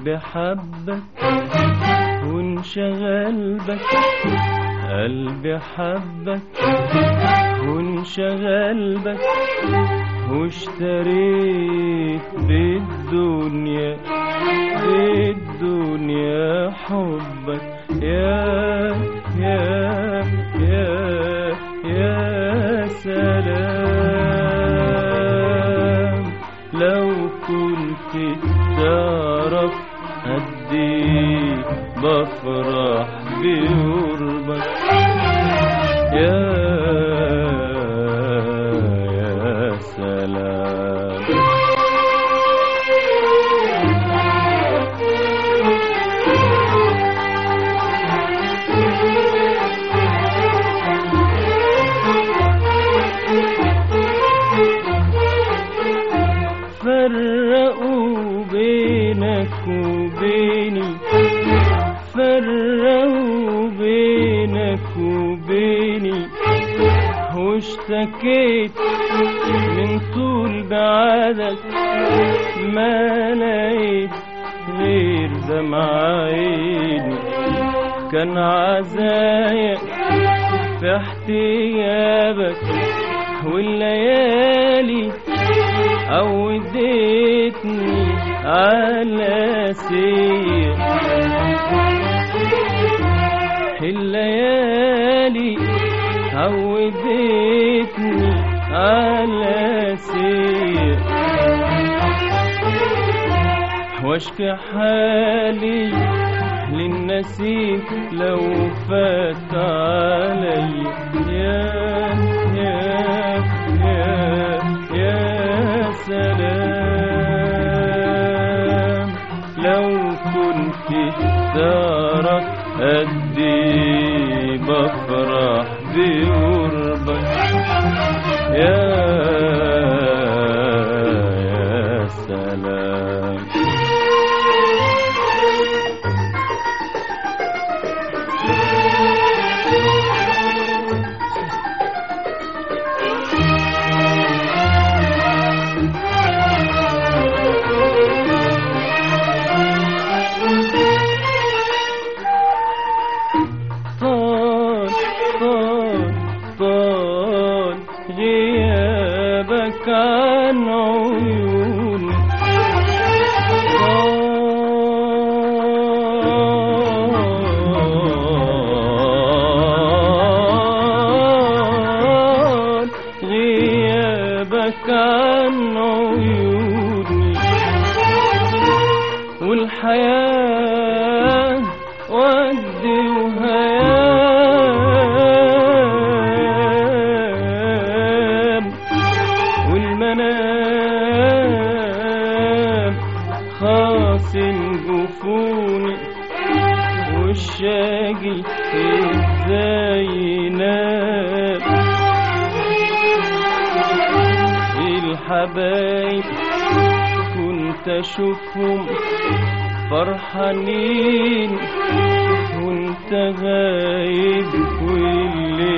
قلبي حبك وانشغل بك قلبي حبك وانشغل بك واشتريت بالدنيا بالدنيا حبك يا يا يا يا سلام لو كنت تعرف قد إيه بفرح بقربك يا يا سلام فرقوا بينك وبيني فرقوا بينك وبيني واشتكيت من طول بعدك ما لقيت غير دمع عيني كان عزايا في احتيابك والليالي عودتني على سير الليالي عودتني على سير واشكي حالي للنسيم لو فات علي يا يا يا يا سلام لو كنت تعرف قد إيه بفرح بقربك يا يا سلام طال طال طال غيابك عن عيوني طال غيابك عن عيوني والحياة ود وهيام والمنام خاصم جفوني والشاقي ازاي ينام الحبايب كنت اشوفهم فرحانين وانت غايب واللي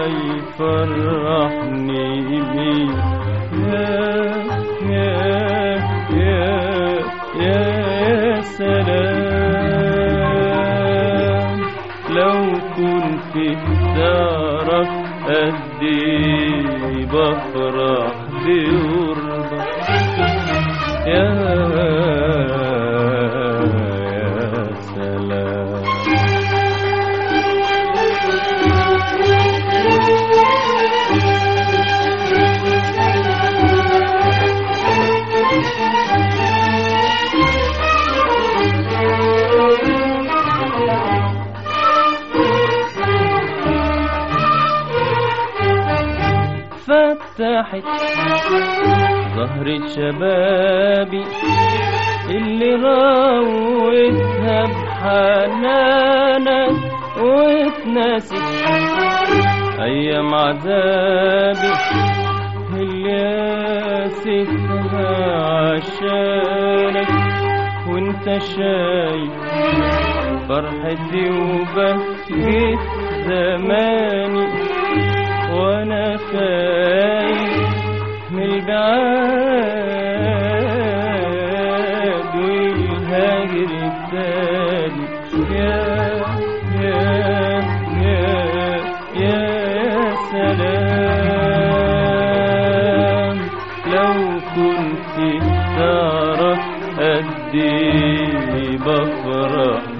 حيفرحني بيه يا يا يا يا سلام لو كنت تعرف قد إيه بفرح بقربك يا يا سلام فتحت ظهر شبابي اللي راوتها بحنانك واتنست ايام عذابي اللي قاستها عشانك وانت شايف فرحتي وبهجة زماني وانا خايف من البعاد والهاجر اديني بفرح